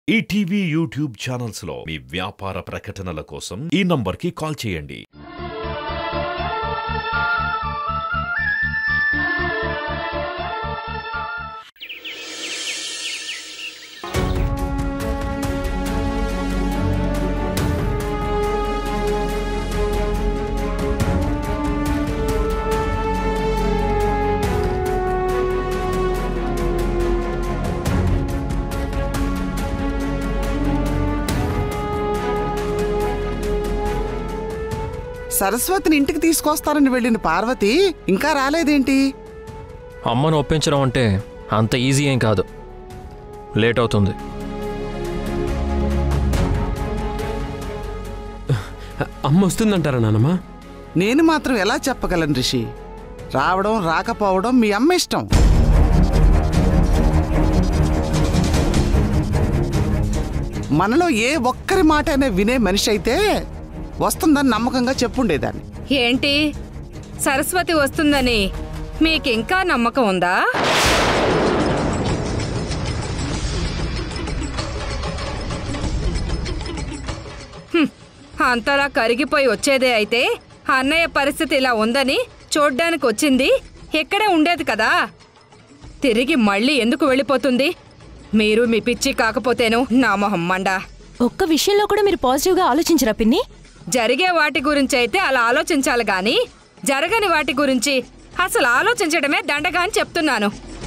ETV YouTube channels లో మీ వ్యాపార ప్రకటనల కోసం ఈ నంబర్కి కాల్ చేయండి సరస్వతిని ఇంటికి తీసుకొస్తానని వెళ్ళిన పార్వతి ఇంకా రాలేదేంటి అమ్మను ఒప్పించడం అంటే అంత ఈజీ ఏం కాదు లేట్ అవుతుంది అమ్మ వస్తుందంటారా నానమ్మా నేను మాత్రం ఎలా చెప్పగలను రిషి రావడం రాకపోవడం మీ అమ్మ ఇష్టం మనలో ఏ ఒక్కరి మాట అయినా వినే మనిషి అయితే వస్తుందని నమ్మకంగా చెప్పుండేదాన్ని ఏంటి సరస్వతి వస్తుందని మీకింకా నమ్మకం ఉందా హ్మ్, అంతలా కరిగిపోయి వచ్చేదే అయితే అన్నయ్య పరిస్థితి ఇలా ఉందని చూడ్డానికి వచ్చింది ఇక్కడే ఉండేది కదా తిరిగి మళ్ళీ ఎందుకు వెళ్ళిపోతుంది మీరు మీ పిచ్చి కాకపోతేను నా మొహం మండా ఒక్క విషయంలో కూడా మీరు పాజిటివ్గా ఆలోచించరా పిన్ని జరిగే వాటి గురించి అయితే అలా ఆలోచించాలి గాని జరగని వాటి గురించి అసలు ఆలోచించడమే దండగా అని చెప్తున్నాను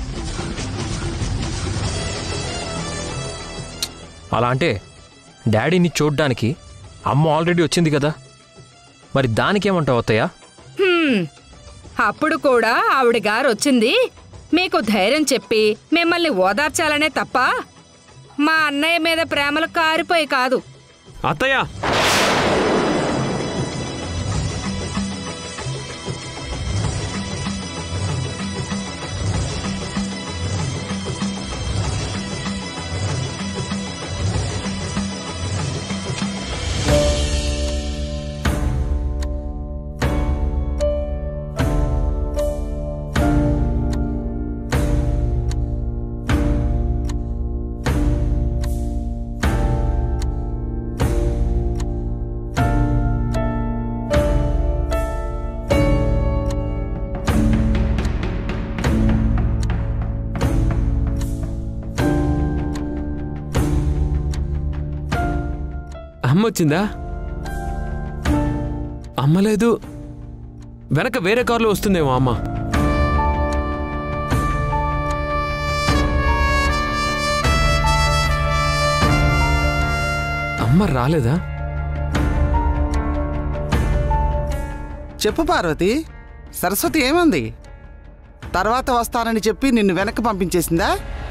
అలా అంటే డాడీని చూడ్డానికి అమ్మ ఆల్రెడీ వచ్చింది కదా మరి దానికేమంటావు అత్తయ్య హ్మ్. అప్పుడు కూడా ఆవిడ గారు వచ్చింది మీకు ధైర్యం చెప్పి మిమ్మల్ని ఓదార్చాలనే తప్ప మా అన్నయ్య మీద ప్రేమలు కారిపోయి కాదు అత్తయ్య అమ్మ వచ్చిందా అమ్మ లేదు వెనక వేరే కారులో వస్తుందేమో అమ్మ అమ్మ రాలేదా చెప్పు పార్వతి సరస్వతి ఏమంది తర్వాత వస్తానని చెప్పి నిన్ను వెనక్కి పంపించేసిందా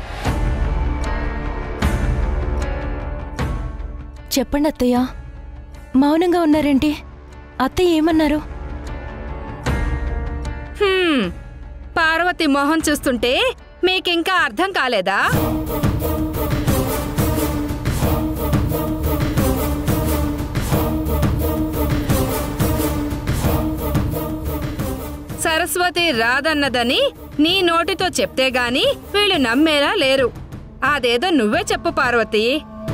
చెప్పండి అత్తయ్య మౌనంగా ఉన్నారేంటి అత్తయ్య ఏమన్నారు హ్మ్. పార్వతి మొహం చూస్తుంటే మీకింకా అర్థం కాలేదా సరస్వతి రాదన్నదని నీ నోటితో చెప్తే గాని వీళ్ళు నమ్మేలా లేరు అదేదో నువ్వే చెప్పు పార్వతి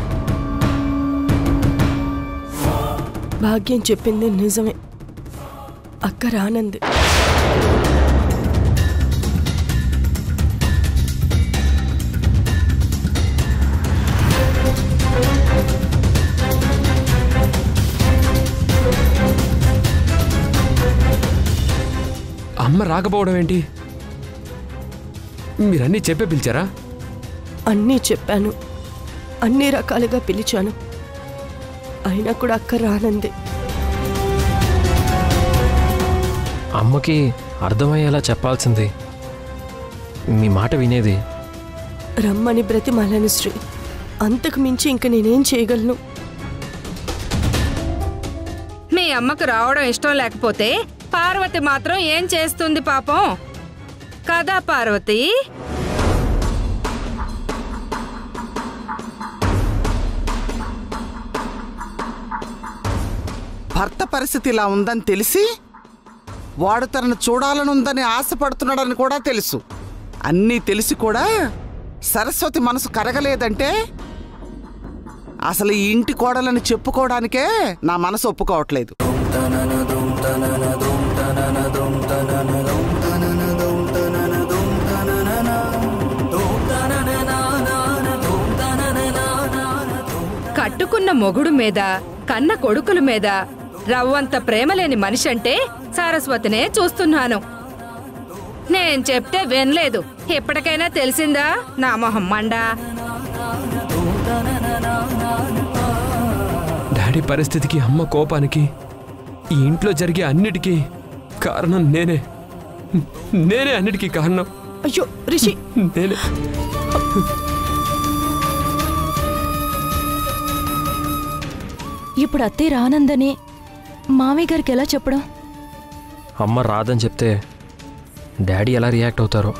భాగ్యం చెప్పింది నిజమే అక్క రానంది అమ్మ రాకపోవడం ఏంటి మీరన్నీ చెప్పే పిలిచారా అన్నీ చెప్పాను అన్ని రకాలుగా పిలిచాను అయినా కూడా అక్క రానంది అమ్మకి అర్థమయ్యేలా చెప్పాల్సింది మీ మాట వినేది రమ్మని బ్రతిమాలను శ్రీ అంతకు మించి ఇంక నేనేం చేయగలను మీ అమ్మకు రావడం ఇష్టం లేకపోతే పార్వతి మాత్రం ఏం చేస్తుంది పాపం కదా పార్వతి భర్త పరిస్థితి ఇలా ఉందని తెలిసి వాడు తనను చూడాలనుందని ఆశపడుతున్నాడని కూడా తెలుసు అన్నీ తెలిసి కూడా సరస్వతి మనసు కరగలేదంటే అసలు ఈ ఇంటి కోడలని చెప్పుకోవడానికే నా మనసు ఒప్పుకోవట్లేదు కట్టుకున్న మొగుడు మీద కన్న కొడుకుల మీద రవ్వంత ప్రేమలేని మనిషి అంటే సరస్వతినే చూస్తున్నాను నేను చెప్తే వినలేదు ఇప్పటికైనా తెలిసిందా నా మొహం మండా డాడీ పరిస్థితికి అమ్మ కోపానికి ఈ ఇంట్లో జరిగే అన్నిటికీ కారణం నేనే నేనే అన్నిటికీ కారణం అయ్యో రిషి నేనే ఇప్పుడు అత్తయ్య రానందని మామయ్య గారికి ఎలా చెప్పడం అమ్మ రాదని చెప్తే డాడీ ఎలా రియాక్ట్ అవుతారో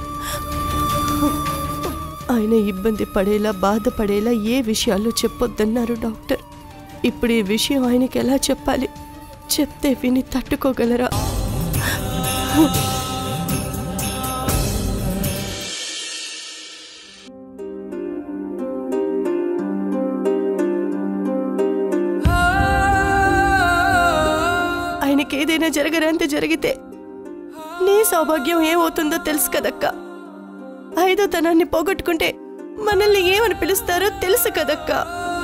ఆయన ఇబ్బంది పడేలా బాధపడేలా ఏ విషయాలు చెప్పొద్దన్నారు డాక్టర్ ఇప్పుడు ఈ విషయం ఆయనకి ఎలా చెప్పాలి చెప్తే విని తట్టుకోగలరా ఆయనకి ఏదైనా జరగనంత జరిగితే నీ సౌభాగ్యం ఏమవుతుందో తెలుసు కదక్కా ఐదో తనాన్ని పోగొట్టుకుంటే మనల్ని ఏమని పిలుస్తారో తెలుసు కదక్కా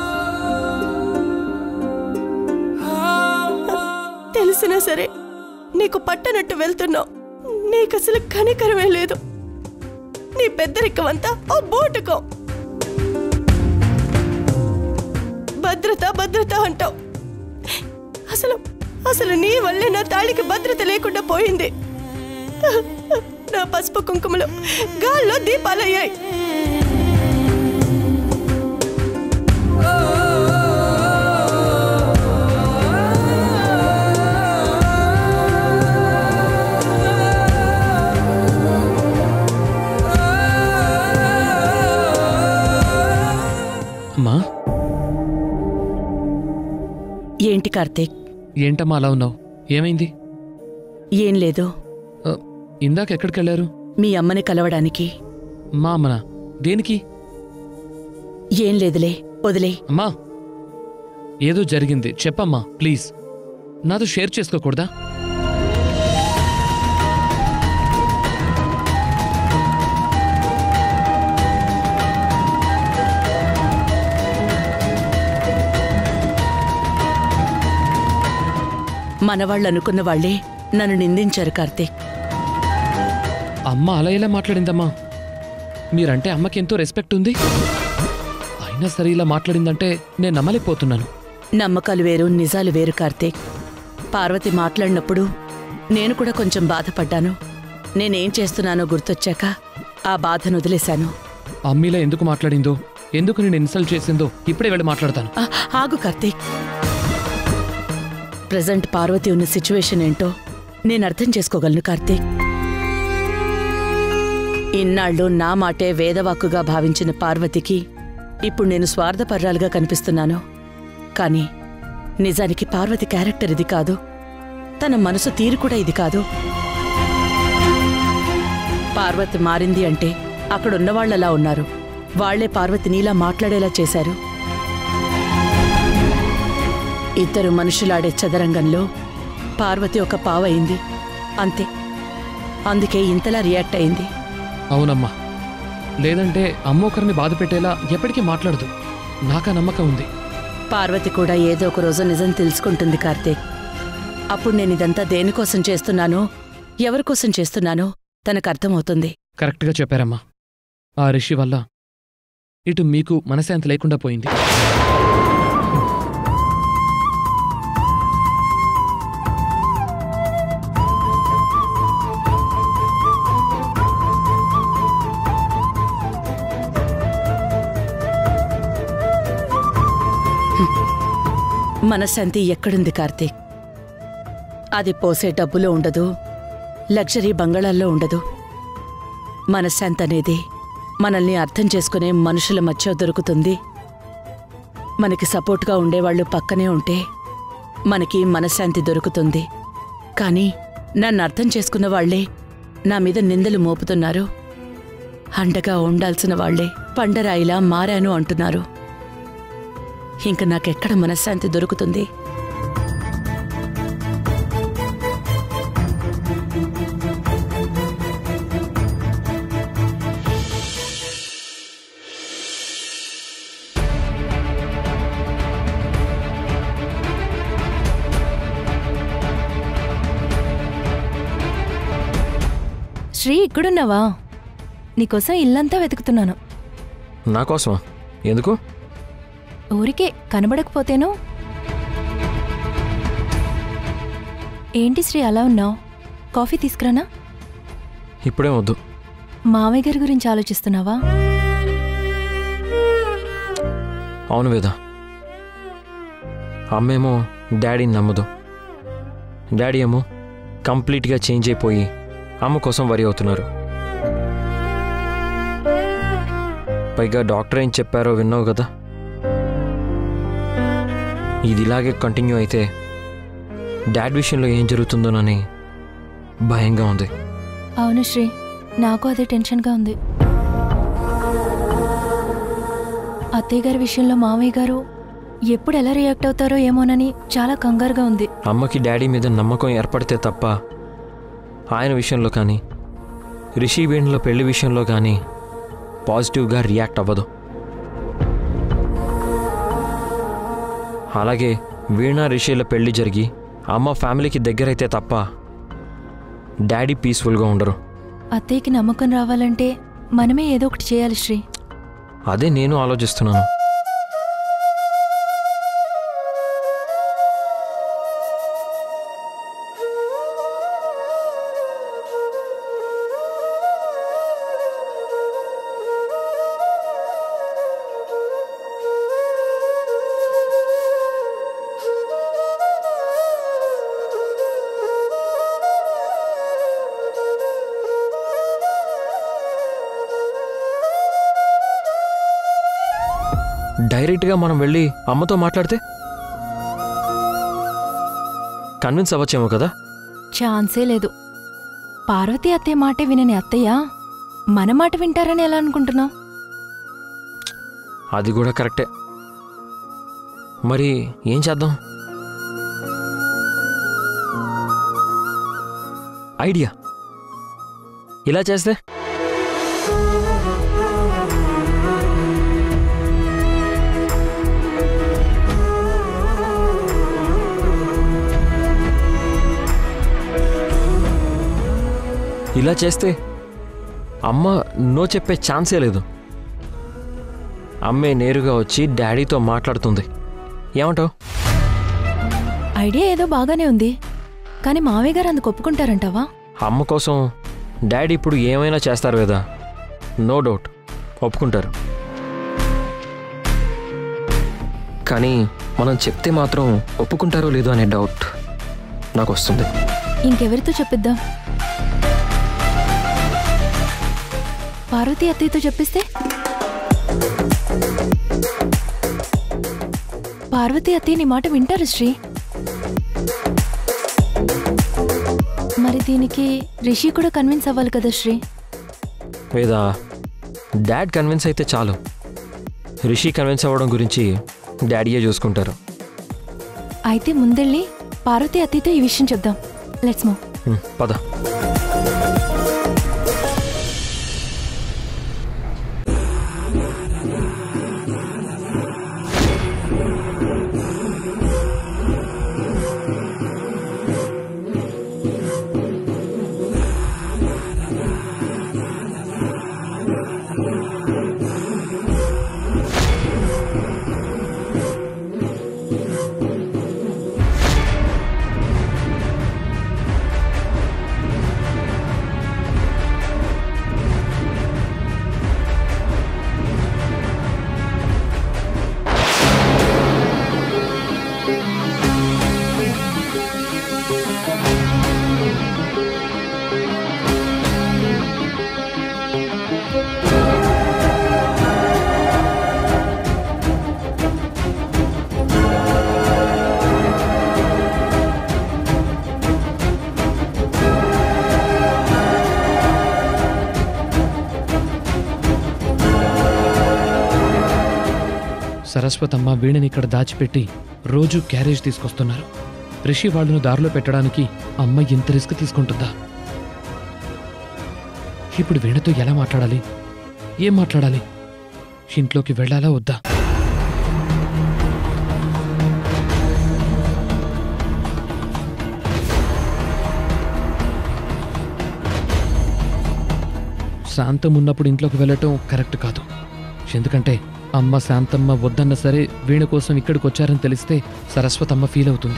తెలిసినా సరే నీకు పట్టనట్టు వెళ్తున్నావు నీకు అసలు కనికరమే లేదు నీ పెద్దరికమంతా ఓ బోటుకో భద్రత భద్రత అంటావు అసలు అసలు నీ వల్లే నా తాళికి భద్రత లేకుండా పోయింది నా పసుపు కుంకుమలు గాల్లో దీపాలయ్యాయి అమ్మా ఏంటి కార్తీక్ ఏంటమ్మా అలా ఉన్నావు ఏమైంది ఏం లేదు ఆ, ఇందాక ఎక్కడికి వెళ్ళారు మీ అమ్మని కలవడానికి మా అమ్మనా దేనికి ఏం లేదులే వదిలే అమ్మా ఏదో జరిగింది చెప్పమ్మా ప్లీజ్ నాతో షేర్ చేసుకోకూడదా మనవాళ్ళు అనుకున్న వాళ్లే నన్ను నిందించారు కార్తీక్ అమ్మ అలా ఎలా మాట్లాడిందమ్మా మీరంటే అమ్మకి ఎంతో రెస్పెక్ట్ ఉంది అయినా సరే ఇలా మాట్లాడిందంటే నేను నమ్మలేకపోతున్నాను నమ్మకాలు వేరు నిజాలు వేరు కార్తీక్ పార్వతి మాట్లాడినప్పుడు నేను కూడా కొంచెం బాధపడ్డాను నేనేం చేస్తున్నానో గుర్తొచ్చాక ఆ బాధను వదిలేశాను అమ్మ ఇలా ఎందుకు మాట్లాడిందో ఎందుకు నేను ఇన్సల్ట్ చేసిందో ఇప్పుడే వెళ్ళి మాట్లాడతాను ఆ, ఆగు కార్తీక్ ప్రజెంట్ పార్వతి ఉన్న సిచ్యువేషన్ ఏంటో నేను అర్థం చేసుకోగలను కార్తీక్ ఇన్నాళ్ళు నా మాటే వేదవాక్కుగా భావించిన పార్వతికి ఇప్పుడు నేను స్వార్థపర్రాలుగా కనిపిస్తున్నాను కానీ నిజానికి పార్వతి క్యారెక్టర్ ఇది కాదు తన మనసు తీరు కూడా ఇది కాదు పార్వతి మారింది అంటే అక్కడున్న వాళ్ళలా ఉన్నారు వాళ్లే పార్వతిని ఇలా మాట్లాడేలా చేశారు ఇద్దరు మనుషులాడే చదరంగంలో పార్వతి ఒక పావయింది అంతే అందుకే ఇంతలా రియాక్ట్ అయింది అవునమ్మా లేదంటే అమ్మ ఒకరిని బాధ పెట్టేలా ఎప్పటికీ మాట్లాడదు నాకా నమ్మకం ఉంది పార్వతి కూడా ఏదో ఒక రోజు నిజం తెలుసుకుంటుంది కార్తీక్ అప్పుడు నేను ఇదంతా దేనికోసం చేస్తున్నానో ఎవరికోసం చేస్తున్నానో తనకు అర్థమవుతుంది కరెక్ట్గా చెప్పారమ్మా ఆ రిషి వల్ల ఇటు మీకు మనశాంతి లేకుండా పోయింది మనశ్శాంతి ఎక్కడుంది కార్తీక్ అది పోసే డబ్బులో ఉండదు లగ్జరీ బంగాళాల్లో ఉండదు మనశ్శాంతి అనేది మనల్ని అర్థం చేసుకునే మనుషుల మధ్య దొరుకుతుంది మనకి సపోర్ట్గా ఉండేవాళ్ళు పక్కనే ఉంటే మనకి మనశ్శాంతి దొరుకుతుంది కానీ నన్ను అర్థం చేసుకున్న వాళ్లే నా మీద నిందలు మోపుతున్నారు అండగా ఉండాల్సిన వాళ్లే పండరాయిలా మారాను అంటున్నారు ఇంక నాకెక్కడ మనశ్శాంతి దొరుకుతుంది శ్రీ ఇక్కడున్నావా నీకోసం ఇల్లంతా వెతుకుతున్నాను నా కోసమా ఎందుకు ఊరికే కనబడకపోతేను ఏంటి శ్రీ అలా ఉన్నావు కాఫీ తీసుకురానా ఇప్పుడే వద్దు మామయ్య గారి గురించి ఆలోచిస్తున్నావా అవును వేద అమ్మేమో డాడీని నమ్మదు డాడీ ఏమో కంప్లీట్గా చేంజ్ అయిపోయి అమ్మ కోసం వరి అవుతున్నారు పైగా డాక్టర్ ఏం చెప్పారో విన్నావు కదా ఇది ఇలాగే కంటిన్యూ అయితే డాడ్ విషయంలో ఏం జరుగుతుందోనని భయంగా ఉంది అవును శ్రీ నాకు అదే టెన్షన్గా ఉంది అత్తయ్య గారి విషయంలో మామయ్య గారు ఎప్పుడు ఎలా రియాక్ట్ అవుతారో ఏమోనని చాలా కంగారుగా ఉంది అమ్మకి డాడీ మీద నమ్మకం ఏర్పడితే తప్ప ఆయన విషయంలో కానీ రిషి వేణుల పెళ్లి విషయంలో కానీ పాజిటివ్గా రియాక్ట్ అవ్వదు అలాగే వీణ రిషిల పెళ్లి జరిగి అమ్మ ఫ్యామిలీకి దగ్గరైతే తప్ప డాడీ పీస్ఫుల్గా ఉండరు అత్తయ్యకి నమ్మకం రావాలంటే మనమే ఏదో ఒకటి చేయాలి శ్రీ అదే నేను ఆలోచిస్తున్నాను డైరెక్ట్గా మనం వెళ్ళి అమ్మతో మాట్లాడితే కన్విన్స్ అవ్వచ్చేమో కదా ఛాన్సే లేదు పార్వతి అత్తయ్య మాటే వినని అత్తయ్య మన మాట వింటారని ఎలా అనుకుంటున్నావు అది కూడా కరెక్టే మరి ఏం చేద్దాం ఐడియా ఇలా చేస్తే ఇలా చేస్తే అమ్మ నో చెప్పే ఛాన్సే లేదు అమ్మే నేరుగా వచ్చి డాడీతో మాట్లాడుతుంది ఏమంటావు ఐడియా ఏదో బాగానే ఉంది కానీ మావయ్య గారు అందుకు ఒప్పుకుంటారంటావా అమ్మ కోసం డాడీ ఇప్పుడు ఏమైనా చేస్తారు కదా నో డౌట్ ఒప్పుకుంటారు కానీ మనం చెప్తే మాత్రం ఒప్పుకుంటారో లేదో అనే డౌట్ నాకు వస్తుంది ఇంకెవరితో చెప్పిద్దాం పార్వతి అత్తయ్యతో చెప్పిస్తే పార్వతి అత్తయ్య నీ మాట వింటారు శ్రీ మరి దీనికి రిషి కూడా కన్విన్స్ అవ్వాలి కదా శ్రీ లేదా డాడ్ కన్విన్స్ అయితే చాలు రిషి కన్విన్స్ అవ్వడం గురించి డాడీయే చూసుకుంటారు అయితే ముందెళ్ళి పార్వతి అత్తయ్యతో ఈ విషయం చెప్దాం లెట్స్ మూవ్ హ్మ్, పద సరస్వతమ్మ వీణని ఇక్కడ దాచిపెట్టి రోజు క్యారేజ్ తీసుకొస్తున్నారు రిషి వాళ్ళను దారిలో పెట్టడానికి అమ్మ ఇంత రిస్క్ తీసుకుంటుందా ఇప్పుడు వీణతో ఎలా మాట్లాడాలి ఏం మాట్లాడాలి ఇంట్లోకి వెళ్ళాలా వద్దా శాంతం ఉన్నప్పుడు ఇంట్లోకి వెళ్ళటం కరెక్ట్ కాదు ఎందుకంటే అమ్మ శాంతమ్మ వద్దన్న సరే వీణ కోసం ఇక్కడికి వచ్చారని తెలిస్తే సరస్వతమ్మ ఫీల్ అవుతుంది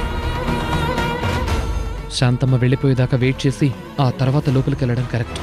శాంతమ్మ వెళ్ళిపోయేదాకా వెయిట్ చేసి ఆ తర్వాత లోపలికి వెళ్ళడం కరెక్ట్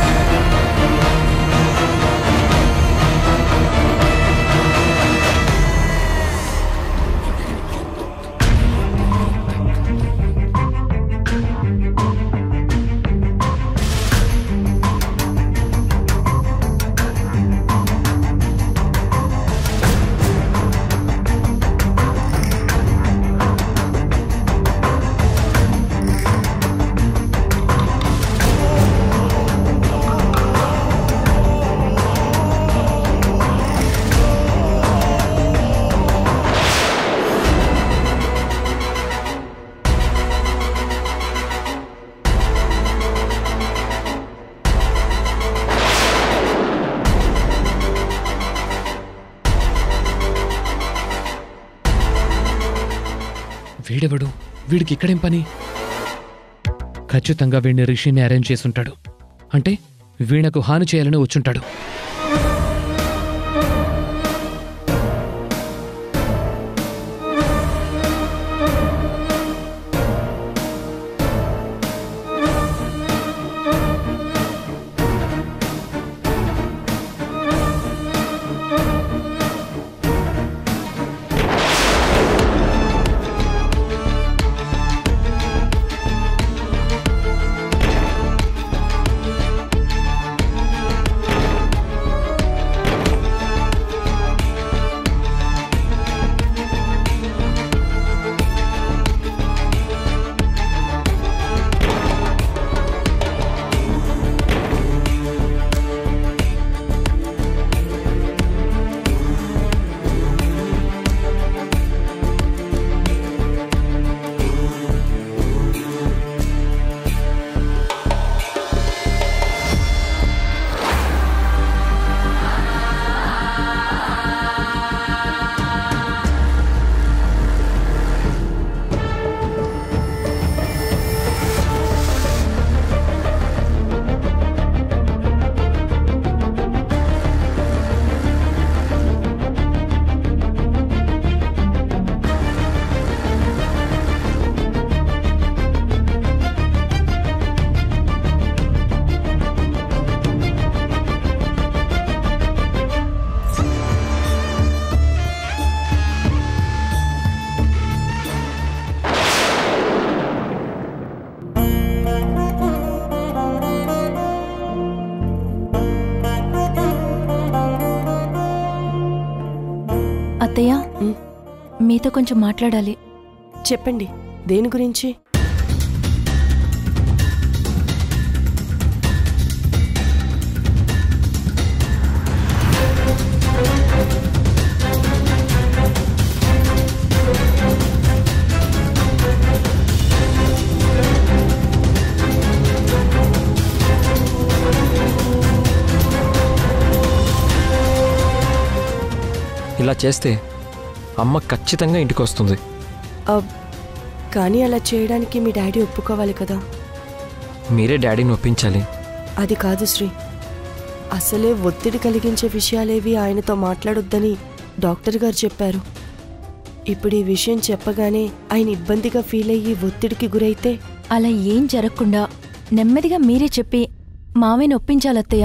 వీడెవడు వీడికి ఇక్కడేం పని ఖచ్చితంగా వీడిని రిషిని అరేంజ్ చేసుంటాడు అంటే వీణకు హాని చేయాలని వచ్చుంటాడు అత్తయ్య మీతో కొంచెం మాట్లాడాలి చెప్పండి దేని గురించి ఇలా చేస్తే అమ్మ ఖచ్చితంగా ఇంటికి వస్తుంది అబ్, కానీ అలా చేయడానికి మీ డాడీ ఒప్పుకోవాలి కదా మీరే డాడీని ఒప్పించాలి అది కాదు శ్రీ అసలే ఒత్తిడి కలిగించే విషయాలేవి ఆయనతో మాట్లాడొద్దని డాక్టర్ గారు చెప్పారు ఇప్పుడు ఈ విషయం చెప్పగానే ఆయన ఇబ్బందిగా ఫీల్ అయ్యి ఒత్తిడికి గురైతే అలా ఏం జరగకుండా నెమ్మదిగా మీరే చెప్పి మావయ్యని ఒప్పించాలత్తయ్య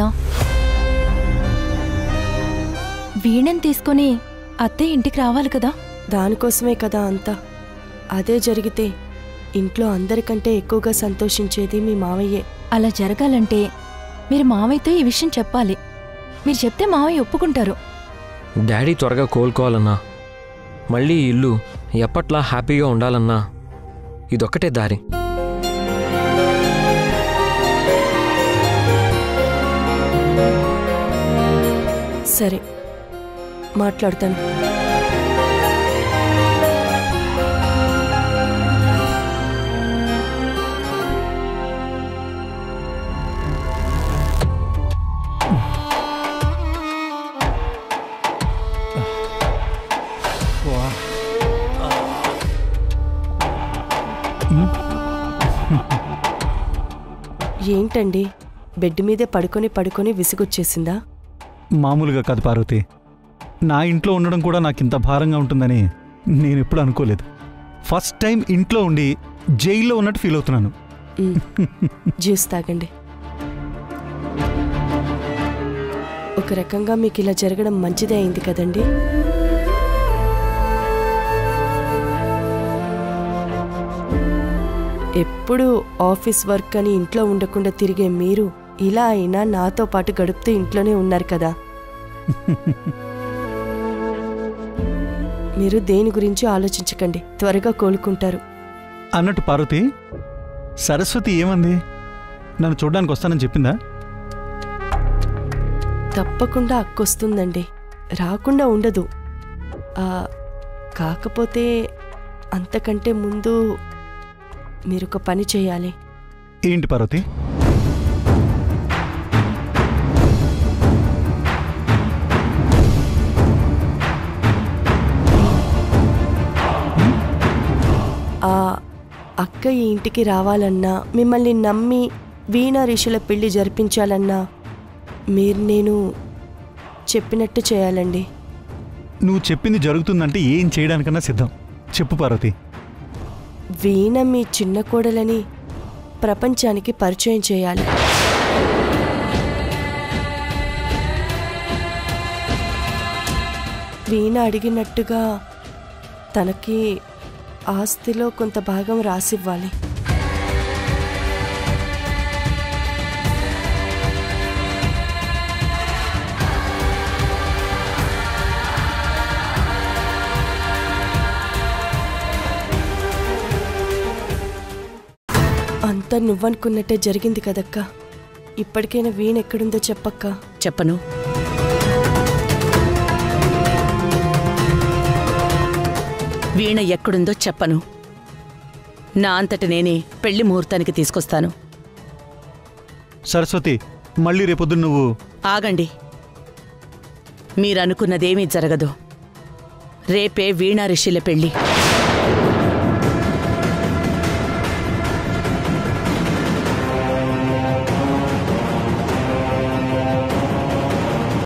వీణని తీసుకొని అత్తయ్య ఇంటికి రావాలి కదా దానికోసమే కదా అంతా అదే జరిగితే ఇంట్లో అందరికంటే ఎక్కువగా సంతోషించేది మీ మావయ్యే అలా జరగాలంటే మీరు మావయ్యతో ఈ విషయం చెప్పాలి మీరు చెప్తే మావయ్య ఒప్పుకుంటారు డాడీ త్వరగా కోలుకోవాలన్నా మళ్ళీ ఈ ఇల్లు ఎప్పట్లా హ్యాపీగా ఉండాలన్నా ఇదొక్కటే దారి సరే మాట్లాడతాను ఏంటండి బెడ్ మీదే పడుకొని పడుకొని విసుగొచ్చేసిందా మామూలుగా కాదు పార్వతి నా ఇంట్లో ఉండడం కూడా నాకు ఇంత భారంగా ఉంటుందని నేను ఎప్పుడు అనుకోలేదు ఫస్ట్ టైం ఇంట్లో ఉండి జైల్లో ఉన్నట్టు ఫీల్ అవుతున్నాను మ్, జ్యూస్ తాగండి ఒక రకంగా మీకు ఇలా జరగడం మంచిదే అయింది కదండి ఎప్పుడు ఆఫీస్ వర్క్ అని ఇంట్లో ఉండకుండా తిరిగే మీరు ఇలా అయినా నాతో పాటు గడుపుతూ ఇంట్లోనే ఉన్నారు కదా మీరు దేని గురించి ఆలోచించకండి త్వరగా కోలుకుంటారు అన్నట్టు పార్వతి సరస్వతి ఏమంది నన్ను చూడడానికి వస్తానని చెప్పిందా తప్పకుండా అక్కొస్తుందండి రాకుండా ఉండదు ఆ, కాకపోతే అంతకంటే ముందు మీరు ఒక పని చేయాలి ఏంటి పార్వతి ఆ అక్క ఈ ఇంటికి రావాలన్నా మిమ్మల్ని నమ్మి వీణా ఋషుల పెళ్లి జరిపించాలన్నా మీరు నేను చెప్పినట్టు చేయాలండి నువ్వు చెప్పింది జరుగుతుందంటే ఏం చేయడానికన్నా సిద్ధం చెప్పు పార్వతి వీణ మీ చిన్న కోడలని ప్రపంచానికి పరిచయం చేయాలి వీణ అడిగినట్టుగా తనకి ఆస్తిలో కొంత భాగం రాసివ్వాలి అంతా నువ్వనుకున్నట్టే జరిగింది కదక్క ఇప్పటికైనా వీణ ఎక్కడుందో చెప్పక్క చెప్పను వీణ ఎక్కడుందో చెప్పను నా అంతట నేనే పెళ్లి ముహూర్తానికి తీసుకొస్తాను సరస్వతి మళ్ళీ రేపొద్దు నువ్వు ఆగండి మీరనుకున్నదేమీ జరగదు రేపే వీణా రిషిల పెళ్లి